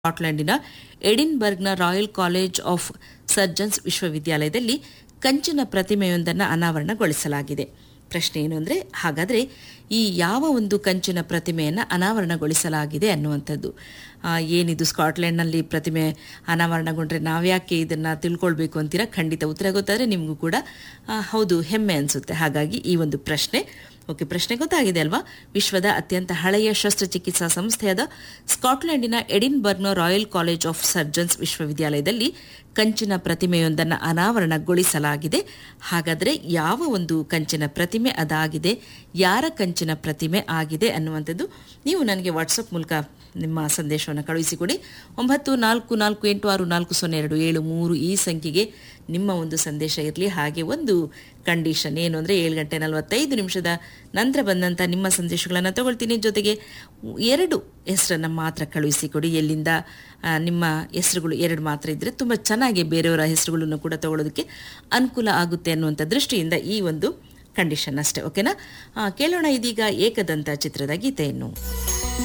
ಸ್ಕಾಟ್ಲೆಂಡಿನ ಎಡಿನ್ಬರ್ಗ್ನ royal college of surgeons ವಿಶ್ವವಿದ್ಯಾಲಯದಲ್ಲಿ ಕಂಚಿನ ಪ್ರತಿಮೆಯೊಂದನ್ನು ಅನಾವರಣಗೊಳಿಸಲಾಗಿದೆ ಪ್ರಶ್ನೆ ಏನು ಅಂದರೆ ಹಾಗಾದರೆ ಈ ಯಾವ ಒಂದು ಕಂಚಿನ ಪ್ರತಿಮೆಯನ್ನು ಅನಾವರಣಗೊಳಿಸಲಾಗಿದೆ ಅನ್ನುವಂಥದ್ದು ಆ, ಏನಿದು ಸ್ಕಾಟ್ಲೆಂಡ್ನಲ್ಲಿ ಪ್ರತಿಮೆ ಅನಾವರಣಗೊಂಡ್ರೆ ನಾವ್ಯಾಕೆ ಇದನ್ನು ತಿಳ್ಕೊಳ್ಬೇಕು ಅಂತೀರಾ ಖಂಡಿತ ಉತ್ತರ ಗೊತ್ತಾದರೆ ನಿಮಗೂ ಕೂಡ ಆ, ಹೌದು ಹೆಮ್ಮೆ ಅನಿಸುತ್ತೆ ಹಾಗಾಗಿ ಈ ಒಂದು ಪ್ರಶ್ನೆ ಓಕೆ ಪ್ರಶ್ನೆ ಗೊತ್ತಾಗಿದೆ ಅಲ್ವಾ ವಿಶ್ವದ ಅತ್ಯಂತ ಹಳೆಯ ಶಸ್ತ್ರಚಿಕಿತ್ಸಾ ಸಂಸ್ಥೆಯಾದ ಸ್ಕಾಟ್ಲೆಂಡಿನ ಎಡಿನ್ಬರ್ಗ್ನ ರಾಯಲ್ ಕಾಲೇಜ್ ಆಫ್ ಸರ್ಜನ್ಸ್ ವಿಶ್ವವಿದ್ಯಾಲಯದಲ್ಲಿ ಕಂಚಿನ ಪ್ರತಿಮೆಯೊಂದನ್ನು ಅನಾವರಣಗೊಳಿಸಲಾಗಿದೆ ಹಾಗಾದರೆ ಯಾವ ಒಂದು ಕಂಚಿನ ಪ್ರತಿಮೆ ಅದಾಗಿದೆ ಯಾರ ಕಂಚಿನ ಪ್ರತಿಮೆ ಆಗಿದೆ ಅನ್ನುವಂಥದ್ದು ನೀವು ನನಗೆ ವಾಟ್ಸಪ್ ಮೂಲಕ ನಿಮ್ಮ ಸಂದೇಶವನ್ನು ಕಳುಹಿಸಿಕೊಡಿ ಒಂಬತ್ತು ನಾಲ್ಕು ನಾಲ್ಕು ಎಂಟು ಆರು ನಾಲ್ಕು ಸೊನ್ನೆ ಎರಡು ಏಳು ಮೂರು ಈ ಸಂಖ್ಯೆಗೆ ನಿಮ್ಮ ಒಂದು ಸಂದೇಶ ಇರಲಿ ಹಾಗೆ ಒಂದು ಕಂಡೀಷನ್ ಏನು ಅಂದರೆ ಏಳು ಗಂಟೆ ನಲವತ್ತೈದು ನಿಮಿಷದ ನಂತರ ಬಂದಂಥ ನಿಮ್ಮ ಸಂದೇಶಗಳನ್ನು ತಗೊಳ್ತೀನಿ ಜೊತೆಗೆ ಎರಡು ಹೆಸರನ್ನು ಮಾತ್ರ ಕಳುಹಿಸಿಕೊಡಿ ಎಲ್ಲಿಂದ ಆ, ನಿಮ್ಮ ಹೆಸರುಗಳು ಎರಡು ಮಾತ್ರ ಇದ್ದರೆ ತುಂಬ ಚೆನ್ನಾಗಿ ಬೇರೆಯವರ ಹೆಸರುಗಳನ್ನು ಕೂಡ ತಗೊಳ್ಳೋದಕ್ಕೆ ಅನುಕೂಲ ಆಗುತ್ತೆ ಅನ್ನುವಂಥ ದೃಷ್ಟಿಯಿಂದ ಈ ಒಂದು ಕಂಡೀಷನ್ ಅಷ್ಟೇ ಓಕೆನಾ ಆ, ಕೇಳೋಣ ಇದೀಗ ಏಕದಂತ ಚಿತ್ರದ ಗೀತೆಯನ್ನು